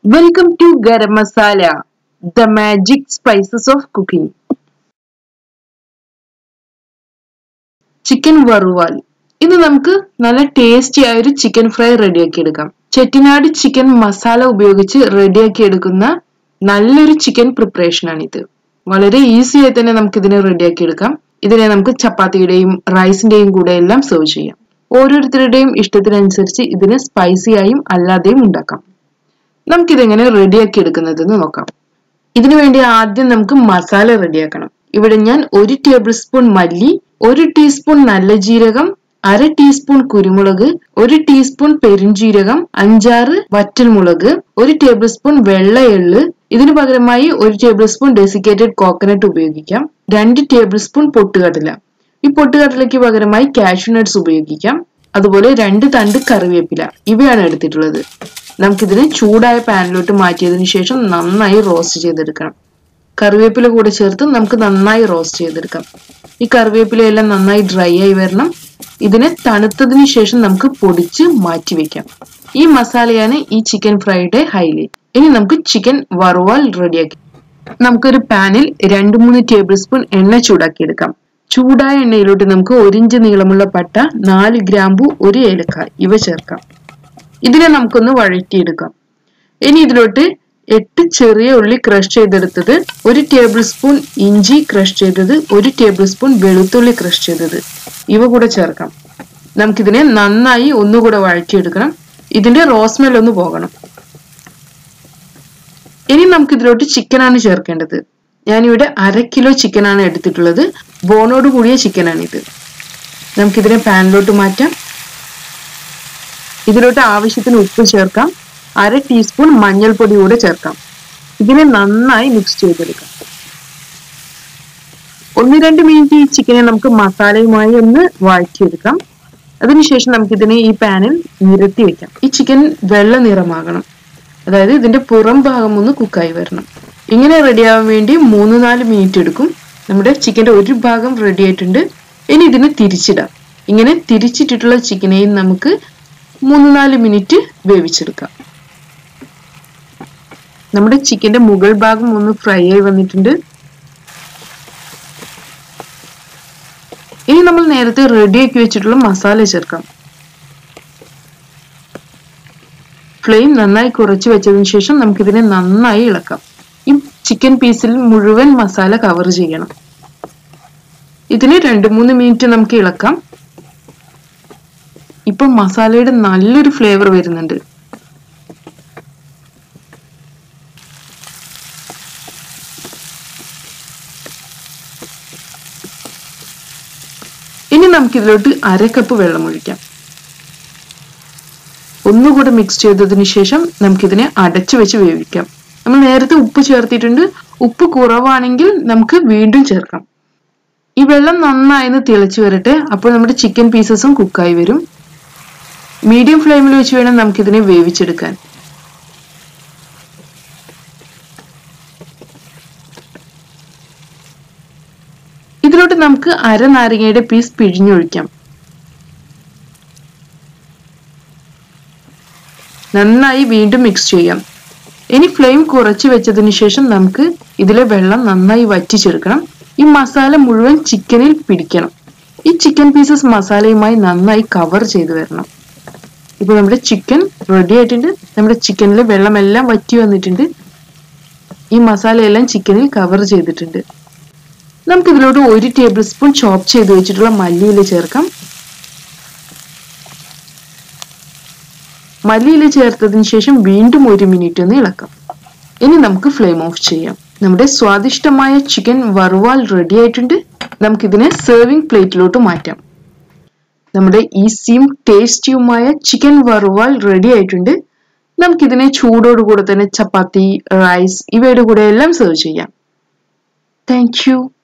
Welcome to Garam Masala, the magic spices of cooking. Chicken വറുവാൽ ഇത് നമുക്ക് നല്ല ടേസ്റ്റി ആയ ഒരു ചിക്കൻ ഫ്രൈ റെഡിയാക്കി എടുക്കാം ചെട്ടിനാട് ചിക്കൻ മസാല ഉപയോഗിച്ച് റെഡിയാക്കി എടുക്കുന്ന നല്ലൊരു ചിക്കൻ പ്രിപ്പറേഷൻ ആണിത് വളരെ ഈസി ആയി തന്നെ നമുക്ക് ഇതിനെ റെഡിയാക്കി എടുക്കാം ഇതിനെ നമുക്ക് ചപ്പാത്തിയുടെയും റൈസിന്റെയും കൂടെ എല്ലാം സെർവ് ചെയ്യാം ഓരോരുത്തരുടെയും ഇഷ്ടത്തിനനുസരിച്ച് ഇതിനെ സ്പൈസി ആയും അല്ലാതെയും ഉണ്ടാക്കാം നമുക്കിതെങ്ങനെ റെഡിയാക്കി എടുക്കുന്നതെന്ന് നോക്കാം ഇതിനു വേണ്ടി ആദ്യം നമുക്ക് മസാല റെഡിയാക്കണം ഇവിടെ ഞാൻ ഒരു ടേബിൾ സ്പൂൺ മല്ലി ഒരു ടീസ്പൂൺ നല്ല ജീരകം അര ടീസ്പൂൺ കുരുമുളക് ഒരു ടീസ്പൂൺ പെരുംജീരകം അഞ്ചാറ് വറ്റൽമുളക് ഒരു ടേബിൾ സ്പൂൺ വെള്ള എള്ള് ഇതിനു പകരമായി ഒരു ടേബിൾ സ്പൂൺ ഡെസിക്കേറ്റഡ് കോക്കനട്ട് ഉപയോഗിക്കാം രണ്ട് ടേബിൾ സ്പൂൺ പൊട്ടുകടല ഈ പൊട്ടുകടലയ്ക്ക് പകരമായി കാഷ്യൂ നട്ട്സ് ഉപയോഗിക്കാം അതുപോലെ രണ്ട് തണ്ട് കറിവേപ്പില ഇവയാണ് എടുത്തിട്ടുള്ളത് നമുക്കിതിനെ ചൂടായ പാനിലോട്ട് മാറ്റിയതിനു ശേഷം നന്നായി റോസ്റ്റ് ചെയ്തെടുക്കണം കറിവേപ്പില കൂടെ ചേർത്ത് നമുക്ക് നന്നായി റോസ്റ്റ് ചെയ്തെടുക്കാം ഈ കറിവേപ്പിലയെല്ലാം നന്നായി ഡ്രൈ ആയി വരണം ഇതിനെ തണുത്തതിന് ശേഷം നമുക്ക് പൊടിച്ച് മാറ്റി വെക്കാം ഈ മസാലയാണ് ഈ ചിക്കൻ ഫ്രൈയുടെ ഹൈലൈറ്റ് ഇനി നമുക്ക് ചിക്കൻ വറുവാൽ റെഡിയാക്കി നമുക്കൊരു പാനിൽ രണ്ട് മൂന്ന് ടേബിൾ സ്പൂൺ എണ്ണ ചൂടാക്കി എടുക്കാം ചൂടായ എണ്ണയിലോട്ട് നമുക്ക് ഒരിഞ്ച് നീളമുള്ള പട്ട നാല് ഗ്രാമ്പു ഒരു ഏലക്ക ഇവ ചേർക്കാം ഇതിനെ നമുക്കൊന്ന് വഴറ്റിയെടുക്കാം ഇനി ഇതിലോട്ട് എട്ട് ചെറിയ ഉള്ളി ക്രഷ് ചെയ്തെടുത്തത് ഒരു ടേബിൾ സ്പൂൺ ഇഞ്ചി ക്രഷ് ചെയ്തത് ഒരു ടേബിൾ സ്പൂൺ വെളുത്തുള്ളി ക്രഷ് ചെയ്തത് ഇവ കൂടെ ചേർക്കാം നമുക്കിതിനെ നന്നായി ഒന്നുകൂടെ വഴറ്റിയെടുക്കണം ഇതിന്റെ റോസ്മെൽ ഒന്ന് പോകണം ഇനി നമുക്ക് ഇതിലോട്ട് ചിക്കനാണ് ചേർക്കേണ്ടത് ഞാനിവിടെ അര കിലോ ചിക്കനാണ് എടുത്തിട്ടുള്ളത് ബോണോട് കൂടിയ ചിക്കനാണിത് നമുക്കിതിനെ പാനിലോട്ട് മാറ്റാം ഇതിലോട്ട് ആവശ്യത്തിന് ഉപ്പ് ചേർക്കാം അര ടീസ്പൂൺ മഞ്ഞൾപ്പൊടി കൂടെ ചേർക്കാം ഇതിനെ നന്നായി മിക്സ് ചെയ്തെടുക്കാം ഒന്ന് രണ്ട് മിനിറ്റ് ഈ ചിക്കനെ നമുക്ക് മസാലയുമായി ഒന്ന് വഴറ്റിയെടുക്കാം അതിനുശേഷം നമുക്കിതിനെ ഈ പാനിൽ നിരത്തി വെക്കാം ഈ ചിക്കൻ വെള്ള നിറമാകണം അതായത് ഇതിന്റെ പുറം ഭാഗം ഒന്ന് കുക്കായി വരണം ഇങ്ങനെ റെഡിയാവാൻ വേണ്ടി മൂന്ന് നാല് മിനിറ്റ് എടുക്കും നമ്മുടെ ചിക്കന്റെ ഒരു ഭാഗം റെഡി ആയിട്ടുണ്ട് ഇനി ഇതിനെ തിരിച്ചിടാം ഇങ്ങനെ തിരിച്ചിട്ടിട്ടുള്ള ചിക്കനെയും നമുക്ക് മൂന്ന് നാല് മിനിറ്റ് വേവിച്ചെടുക്കാം നമ്മുടെ ചിക്കന്റെ മുകൾ ഭാഗം ഒന്ന് ഫ്രൈ ആയി വന്നിട്ടുണ്ട് ഇനി നമ്മൾ നേരത്തെ റെഡിയാക്കി വെച്ചിട്ടുള്ള മസാല ചേർക്കാം ഫ്ലെയിം നന്നായി കുറച്ച് വെച്ചതിന് ശേഷം നമുക്കിതിനെ നന്നായി ഇളക്കാം ഈ ചിക്കൻ പീസിൽ മുഴുവൻ മസാല കവർ ചെയ്യണം ഇതിന് രണ്ട് മൂന്ന് മിനിറ്റ് നമുക്ക് ഇളക്കാം ഇപ്പൊ മസാലയുടെ നല്ലൊരു ഫ്ലേവർ വരുന്നുണ്ട് ഇനി നമുക്കിതിലോട്ട് അര കപ്പ് വെള്ളം ഒഴിക്കാം ഒന്നുകൂടെ മിക്സ് ചെയ്തതിന് ശേഷം നമുക്കിതിനെ അടച്ചു വെച്ച് വേവിക്കാം നമ്മൾ നേരത്തെ ഉപ്പ് ചേർത്തിട്ടുണ്ട് ഉപ്പ് കുറവാണെങ്കിൽ നമുക്ക് വീണ്ടും ചേർക്കാം ഈ വെള്ളം നന്നായി തിളച്ചു വരട്ടെ അപ്പോൾ നമ്മുടെ ചിക്കൻ പീസസും കുക്കായി വരും മീഡിയം ഫ്ലെയിമിൽ വെച്ച് വേണം നമുക്കിതിനെ വേവിച്ചെടുക്കാൻ ഇതിലോട്ട് നമുക്ക് അര നാരങ്ങയുടെ പീസ് പിഴിഞ്ഞൊഴിക്കാം നന്നായി വീണ്ടും മിക്സ് ചെയ്യാം ഇനി ഫ്ലെയിം കുറച്ച് വെച്ചതിന് ശേഷം നമുക്ക് ഇതിലെ വെള്ളം നന്നായി വറ്റിച്ചെടുക്കണം ഈ മസാല മുഴുവൻ ചിക്കനിൽ പിടിക്കണം ഈ ചിക്കൻ പീസസ് മസാലയുമായി നന്നായി കവർ ചെയ്ത് വരണം ഇപ്പൊ നമ്മുടെ ചിക്കൻ റെഡി ആയിട്ടുണ്ട് നമ്മുടെ ചിക്കനിലെ വെള്ളമെല്ലാം വറ്റി വന്നിട്ടുണ്ട് ഈ മസാലയെല്ലാം ചിക്കനിൽ കവർ ചെയ്തിട്ടുണ്ട് നമുക്ക് ഇതിലോട്ട് ഒരു ടേബിൾ സ്പൂൺ ചോപ്പ് ചെയ്ത് വെച്ചിട്ടുള്ള മല്ലിയില ചേർക്കാം മല്ലിയില ചേർത്തതിന് ശേഷം വീണ്ടും ഒരു മിനിറ്റ് ഒന്ന് ഇളക്കാം ഇനി നമുക്ക് ഫ്ലെയിം ഓഫ് ചെയ്യാം നമ്മുടെ സ്വാദിഷ്ടമായ ചിക്കൻ വറുവാൽ റെഡി ആയിട്ടുണ്ട് നമുക്കിതിനെ സെർവിംഗ് പ്ലേറ്റിലോട്ട് മാറ്റാം നമ്മുടെ ഈസിയും ടേസ്റ്റിയുമായ ചിക്കൻ വറുവാൽ റെഡി ആയിട്ടുണ്ട് നമുക്കിതിനെ ചൂടോടുകൂടെ തന്നെ ചപ്പാത്തി റൈസ് ഇവയുടെ കൂടെ എല്ലാം സെർവ് ചെയ്യാം താങ്ക് യു